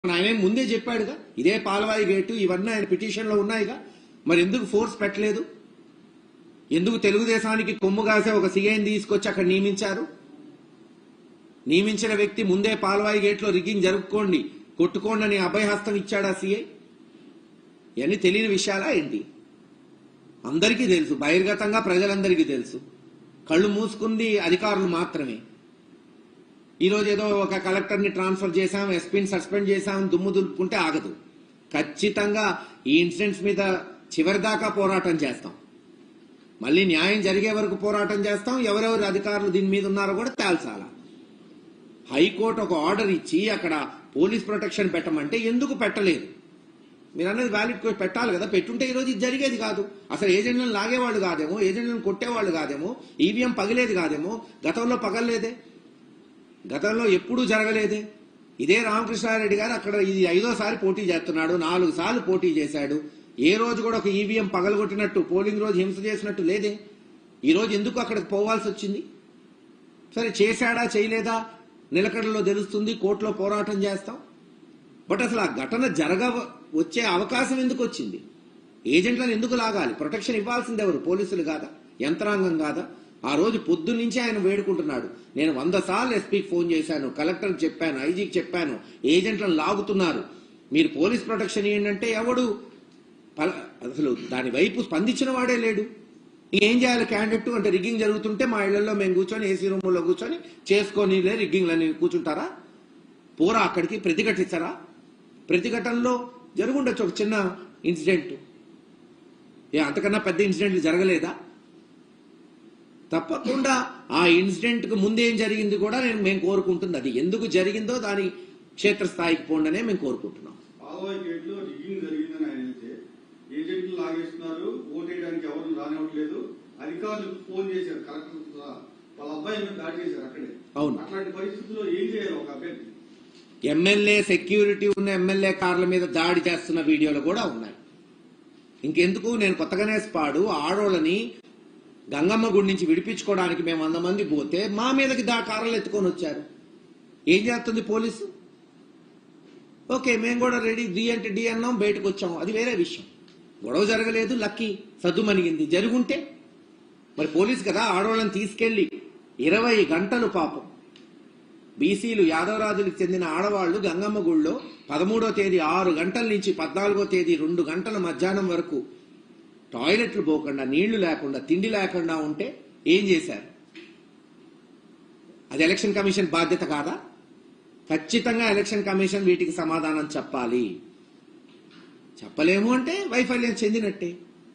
ఆయన ఏం ముందే చెప్పాడుగా ఇదే పాలవాయి గేటు ఇవన్నీ ఆయన పిటిషన్లో ఉన్నాయిగా మరి ఎందుకు ఫోర్స్ పెట్టలేదు ఎందుకు తెలుగుదేశానికి కొమ్ము కాసే ఒక సీఐని తీసుకొచ్చి అక్కడ నియమించారు నియమించిన వ్యక్తి ముందే పాలవాయి గేట్లో రిగ్గింగ్ జరుపుకోండి కొట్టుకోండి అని అభయహస్తం ఇచ్చాడా సీఐ ఇవన్నీ తెలియని విషయాలా ఏంటి అందరికీ తెలుసు బహిర్గతంగా ప్రజలందరికీ తెలుసు కళ్ళు మూసుకుంది అధికారులు మాత్రమే ఈరోజు ఏదో ఒక కలెక్టర్ని ట్రాన్స్ఫర్ చేశాం ఎస్పీని సస్పెండ్ చేశాం దుమ్ము దులుపుకుంటే ఆగదు ఖచ్చితంగా ఈ ఇన్సిడెంట్స్ మీద చివరిదాకా పోరాటం చేస్తాం మళ్ళీ న్యాయం జరిగే వరకు పోరాటం చేస్తాం ఎవరెవరు అధికారులు దీని మీద ఉన్నారో కూడా తేల్చాలా హైకోర్టు ఒక ఆర్డర్ ఇచ్చి అక్కడ పోలీస్ ప్రొటెక్షన్ పెట్టమంటే ఎందుకు పెట్టలేదు మీరు అన్నది వ్యాలిడ్ పెట్టాలి కదా పెట్టుంటే ఈరోజు ఇది జరిగేది కాదు అసలు ఏజెంట్లను లాగేవాళ్ళు కాదేమో ఏజెంట్లను కొట్టేవాళ్ళు కాదేమో ఈవీఎం పగిలేది కాదేమో గతంలో పగలలేదే గతంలో ఎప్పుడూ జరగలేదే ఇదే రామకృష్ణారెడ్డి గారు అక్కడ ఇది ఐదోసారి పోటీ చేస్తున్నాడు నాలుగు సార్లు పోటీ చేశాడు ఏ రోజు కూడా ఒక ఈవీఎం పగలగొట్టినట్టు పోలింగ్ రోజు హింస చేసినట్టు లేదే ఈ రోజు ఎందుకు అక్కడికి పోవాల్సి వచ్చింది సరే చేశాడా చేయలేదా నిలకడలో తెలుస్తుంది కోర్టులో పోరాటం చేస్తాం బట్ అసలు ఆ ఘటన జరగ వచ్చే అవకాశం ఎందుకు వచ్చింది ఏజెంట్లను ఎందుకు లాగాలి ప్రొటెక్షన్ ఇవ్వాల్సింది ఎవరు పోలీసులు కాదా యంత్రాంగం కాదా ఆ రోజు పొద్దు నుంచి ఆయన వేడుకుంటున్నాడు నేను వంద సార్లు ఎస్పీకి ఫోన్ చేశాను కలెక్టర్కి చెప్పాను ఐజీకి చెప్పాను ఏజెంట్లను లాగుతున్నారు మీరు పోలీస్ ప్రొటెక్షన్ ఏంటంటే ఎవడు పల- అసలు దాని వైపు స్పందించిన వాడే లేడు ఏం చేయాలి క్యాండిడేట్ అంటే రిగ్గింగ్ జరుగుతుంటే మా ఇళ్లలో మేము కూర్చొని ఏసీ రూముల్లో కూర్చొని చేసుకొని రిగ్గింగ్లని కూర్చుంటారా పోరా అక్కడికి ప్రతిఘటిస్తారా ప్రతిఘటనలో జరుగుండొచ్చు ఒక చిన్న ఇన్సిడెంట్ ఏ అంతకన్నా పెద్ద ఇన్సిడెంట్లు జరగలేదా తప్పకుండా ఆ ఇన్సిడెంట్ కు ముందేం జరిగింది కూడా నేను మేము కోరుకుంటుంది అది ఎందుకు జరిగిందో దాని క్షేత్రస్థాయికి పోండనే మేము కోరుకుంటున్నాం పాలవాయి గేట్లో రిగ్గింగ్ జరిగిందని ఆయన వెళ్తే ఏజెంట్లు లాగేస్తున్నారు ఓటేయడానికి ఎవరు రానివ్వట్లేదు అధికారులకు ఫోన్ చేశారు కలెక్టర్ సహా. వాళ్ళ అబ్బాయి మీద దాడి చేశారు అక్కడే అవును. అట్లాంటి పరిస్థితుల్లో ఏం చేయాలి ఒక అభ్యర్థి ఎమ్మెల్యే సెక్యూరిటీ ఉన్న ఎమ్మెల్యే కార్ల మీద దాడి చేస్తున్న వీడియోలు కూడా ఉన్నాయి ఇంకెందుకు నేను కొత్తగానే స్పాడు ఆడోళ్ళని గంగమ్మ గుడి నుంచి విడిపించుకోవడానికి మేము వంద మంది పోతే మా మీదకి దా కార్లు ఎత్తుకొని వచ్చారు ఏం చేస్తుంది పోలీసు ఓకే మేము కూడా రెడీ డి అంటే డి అన్నాం బయటకు వచ్చాం అది వేరే విషయం గొడవ జరగలేదు లక్కీ సద్దుమణిగింది జరుగుంటే మరి పోలీసు కదా ఆడవాళ్ళని తీసుకెళ్లి ఇరవై గంటలు పాపం బీసీలు యాదవరాజులకు చెందిన ఆడవాళ్లు గంగమ్మ గుళ్ళో పదమూడో తేదీ ఆరు గంటల నుంచి పద్నాలుగో తేదీ రెండు గంటల మధ్యాహ్నం వరకు టాయిలెట్లు పోకుండా నీళ్లు లేకుండా తిండి లేకుండా ఉంటే ఏం చేశారు అది ఎలక్షన్ కమిషన్ బాధ్యత కాదా ఖచ్చితంగా ఎలక్షన్ కమిషన్ వీటికి సమాధానం చెప్పాలి చెప్పలేము అంటే వైఫల్యం చెందినట్టే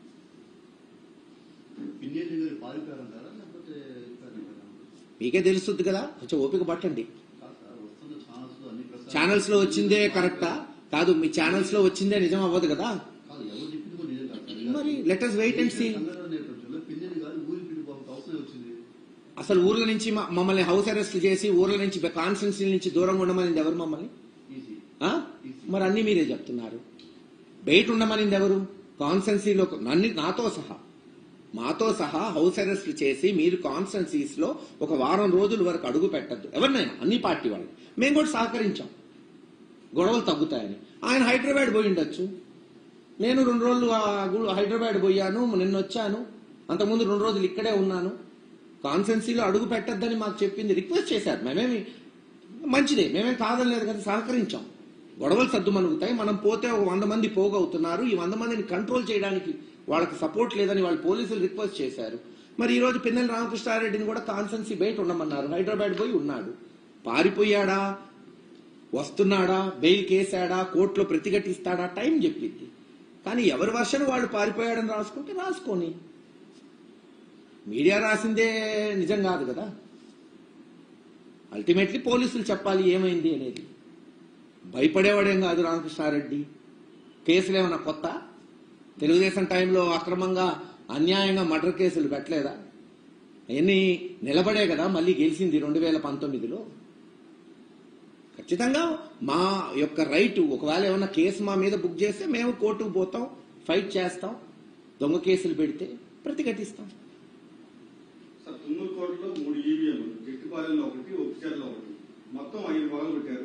పిన్నేటి గారు పారిపోయారంటారా లేకపోతే ఇస్తారంటారా? మీకే తెలుస్తుంది కదా కొంచెం ఓపిక పట్టండి కాదు సార్, వస్తున్న ఛానల్స్ లో అన్ని ప్రసారాలు- ఛానల్స్ లో వచ్చిందే కరెక్టా కాదు మీ ఛానల్స్ లో వచ్చిందే నిజం అవ్వదు కదా కాదు, ఎవరు చెప్పింది కూడా నిజం కాదు సార్. మరి let us wait and see. సంఘటన నేపథ్యంలో పిన్నేటి గారు ఊరి పిడిపోక అవసరం వచ్చింది అసలు ఊర్ల నుంచి మ- మమ్మల్ని హౌస్ అరెస్ట్ చేసి ఊర్ల నుంచి కాన్స్టిట్యున్సీ నుంచి దూరంగా ఉండమనింది ఎవరు మమ్మల్ని ఈజీ ఆ? మరి అన్ని మీరే చెప్తున్నారు బయట ఉండమనింది ఎవరు కాన్స్టెన్సీలో నన్ను నాతో సహా మాతో సహా హౌస్ అరెస్ట్ చేసి మీరు కాన్స్టెన్సీస్ లో ఒక వారం రోజుల వరకు అడుగు పెట్టద్దు ఎవరినైనా అన్ని పార్టీ వాళ్ళు మేము కూడా సహకరించాం గొడవలు తగ్గుతాయని ఆయన హైదరాబాద్ పోయి ఉండొచ్చు నేను రెండు రోజులు ఆ గు- హైదరాబాద్ పోయాను నిన్న వచ్చాను అంతకుముందు రెండు రోజులు ఇక్కడే ఉన్నాను కాన్సెన్సీలో అడుగు పెట్టద్దని మాకు చెప్పింది రిక్వెస్ట్ చేశారు మేమేమి మంచిదే మేమేం కాదని లేదు కదా సహకరించాం గొడవలు సర్దుమణుగుతాయి మనం పోతే ఒక వంద మంది పోగవుతున్నారు ఈ వంద మందిని కంట్రోల్ చేయడానికి వాళ్ళకి సపోర్ట్ లేదని వాళ్ళు పోలీసులు రిక్వెస్ట్ చేశారు మరి ఈ రోజు పిన్నెల రామకృష్ణారెడ్డిని కూడా కాన్సెన్సీ బయట ఉండమన్నారు హైదరాబాద్ పోయి ఉన్నాడు పారిపోయాడా వస్తున్నాడా బెయిల్ కేసాడా కోర్టులో ప్రతిఘటిస్తాడా టైం చెప్పింది కానీ ఎవరి వర్షన్ వాళ్ళు పారిపోయాడని రాసుకుంటే రాసుకొని మీడియా రాసిందే నిజం కాదు కదా అల్టిమేట్లీ పోలీసులు చెప్పాలి ఏమైంది అనేది భయపడేవాడేం కాదు రామకృష్ణారెడ్డి కేసులు ఏమైనా కొత్త తెలుగుదేశం టైంలో అక్రమంగా అన్యాయంగా మర్డర్ కేసులు పెట్టలేదా అవన్నీ నిలబడే కదా మళ్ళీ గెలిచింది రెండు వేల పంతొమ్మిదిలో ఖచ్చితంగా మా యొక్క రైట్ ఒకవేళ ఏమైనా కేసు మా మీద బుక్ చేస్తే మేము కోర్టుకు పోతాం ఫైట్ చేస్తాం దొంగ కేసులు పెడితే ప్రతిఘటిస్తాం సార్ తుమ్మూరుకోటలో మూడు ఈవీఎంలు జట్టిపాలెంలో ఒకటి ఒప్పిచర్లో ఒకటి మొత్తం ఐదు పగలు పెట్టారు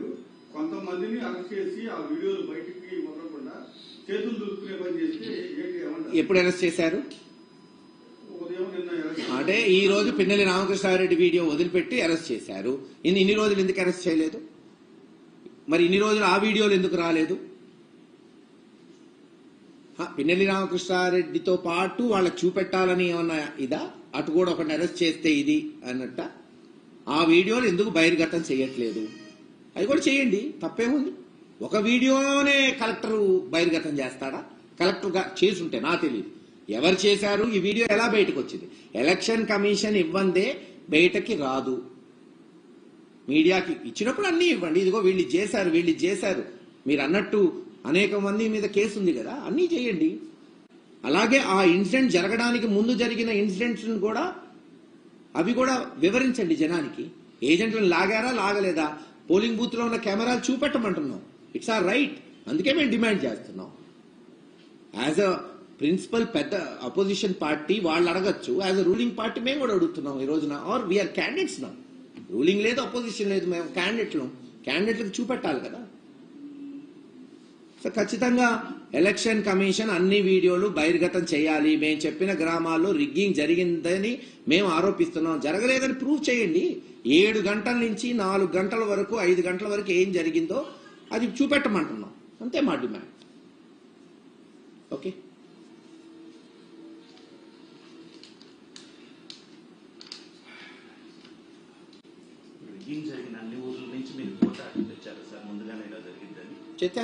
కొంతమందిని అరెస్ట్ చేసి ఆ వీడియోలు బయటికి వదలకుండా చేతులు దులుపుకునే పని చేస్తే ఏంటి ఏమంటారు ఎప్పుడు అరెస్ట్ చేశారు ఉదయం నిన్న arrest అంటే ఈ రోజు పిన్నెల్లి రామకృష్ణారెడ్డి వీడియో వదిలిపెట్టి అరెస్ట్ చేశారు ఇన్ని ఇన్ని రోజులు ఎందుకు అరెస్ట్ చేయలేదు మరి ఇన్ని రోజులు ఆ వీడియోలు ఎందుకు రాలేదు హ, పిన్నెల్లి రామకృష్ణారెడ్డితో పాటు వాళ్ళకి చూపెట్టాలని ఏమన్నా ఇదా అటు కూడా ఒకరిని అరెస్ట్ చేస్తే ఇది అన్నట్ట ఆ వీడియోలు ఎందుకు బహిర్గతం చేయట్లేదు అది కూడా చేయండి తప్పేముంది ఒక వీడియోనే కలెక్టర్ బహిర్గతం చేస్తాడా కలెక్టర్ గా చేసుంటే నా తెలియదు ఎవరు చేశారు ఈ వీడియో ఎలా బయటకు వచ్చింది ఎలక్షన్ కమిషన్ ఇవ్వందే బయటకి రాదు మీడియాకి ఇచ్చినప్పుడు అన్నీ ఇవ్వండి ఇదిగో వీళ్ళు ఇది చేశారు వీళ్ళు ఇది చేశారు మీరు అన్నట్టు అనేక మంది మీద కేసు ఉంది కదా అన్నీ చేయండి అలాగే ఆ ఇన్సిడెంట్ జరగడానికి ముందు జరిగిన ఇన్సిడెంట్స్ కూడా అవి కూడా వివరించండి జనానికి ఏజెంట్లను లాగారా లాగలేదా పోలింగ్ బూత్ లో ఉన్న కెమెరాలు చూపెట్టమంటున్నాం ఇట్స్ ఆర్ రైట్ అందుకే మేము డిమాండ్ చేస్తున్నాం యాజ్ అ ప్రిన్సిపల్ పెద్ద అపోజిషన్ పార్టీ వాళ్ళు అడగచ్చు యాజ్ అ రూలింగ్ పార్టీ మేము కూడా అడుగుతున్నాం ఈ రోజున ఆర్ వీఆర్ క్యాండిడేట్స్ నా రూలింగ్ లేదు అపోజిషన్ లేదు మేము క్యాండిడేట్లు క్యాండిడేట్లకు చూపెట్టాలి కదా సో ఖచ్చితంగా ఎలక్షన్ కమిషన్ అన్ని వీడియోలు బహిర్గతం చేయాలి మేము చెప్పిన గ్రామాల్లో రిగ్గింగ్ జరిగిందని మేము ఆరోపిస్తున్నాం జరగలేదని ప్రూవ్ చేయండి ఏడు గంటల నుంచి నాలుగు గంటల వరకు ఐదు గంటల వరకు ఏం జరిగిందో అది చూపెట్టమంటున్నాం అంతే మా డిమాండ్ ఓకే